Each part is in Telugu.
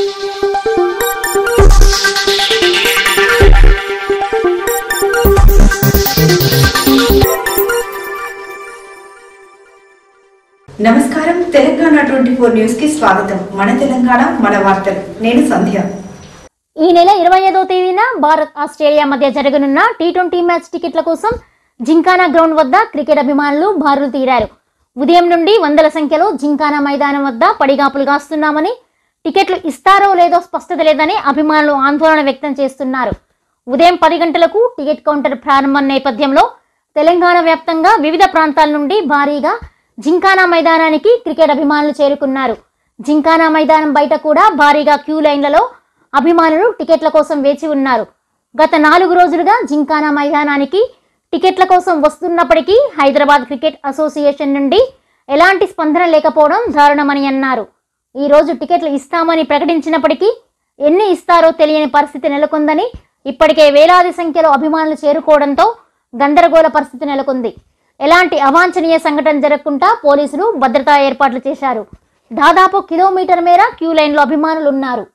నమస్కారం తెలంగాణ ట్వంటీ ఫోర్ న్యూస్ కి స్వాగతం మన తెలంగాణ మన వార్తలు నేను సంధ్య ఈ నెల ఇరవై ఐదో తేదీన భారత్ ఆస్ట్రేలియా మధ్య జరగనున్న టీ ట్వంటీ మ్యాచ్ టికెట్ల కోసం జింకానా గ్రౌండ్ వద్ద క్రికెట్ అభిమానులు బారులు తీరారు ఉదయం నుండి వందల సంఖ్యలో జింకానా మైదానం వద్ద పడిగాపులు కాస్తున్నామని టికెట్లు ఇస్తారో లేదో స్పష్టత లేదని అభిమానులు ఆందోళన వ్యక్తం చేస్తున్నారు ఉదయం పది గంటలకు టికెట్ కౌంటర్ ప్రారంభం నేపథ్యంలో తెలంగాణ వ్యాప్తంగా వివిధ ప్రాంతాల నుండి భారీగా జింకానా మైదానానికి క్రికెట్ అభిమానులు చేరుకున్నారు జింకానా మైదానం బయట కూడా భారీగా క్యూ లైన్లలో అభిమానులు టికెట్ల కోసం వేచి ఉన్నారు గత నాలుగు రోజులుగా జింకానా మైదానానికి టికెట్ల కోసం వస్తున్నప్పటికీ హైదరాబాద్ క్రికెట్ అసోసియేషన్ నుండి ఎలాంటి స్పందన లేకపోవడం దారుణమని అన్నారు ఈ రోజు టికెట్లు ఇస్తామని ప్రకటించినప్పటికీ ఎన్ని ఇస్తారో తెలియని పరిస్థితి నెలకొందని ఇప్పటికే వేలాది సంఖ్యలో అభిమానులు చేరుకోవడంతో గందరగోళ పరిస్థితి నెలకొంది ఎలాంటి అవాంఛనీయ సంఘటన జరగకుండా పోలీసులు భద్రతా ఏర్పాట్లు చేశారు దాదాపు కిలోమీటర్ మేర క్యూ లైన్లో అభిమానులు ఉన్నారు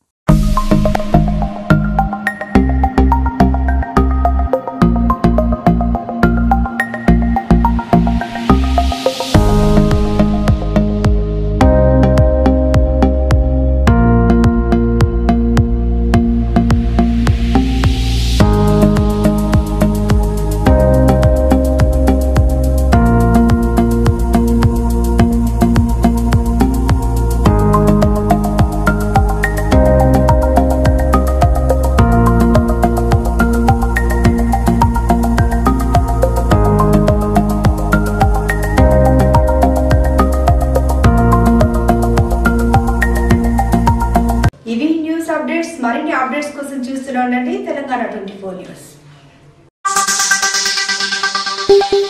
ఇవి న్యూస్ అప్డేట్స్ మరిన్ని అప్డేట్స్ కోసం చూస్తూనే ఉండండి తెలంగాణ ట్వంటీ ఫోర్ న్యూస్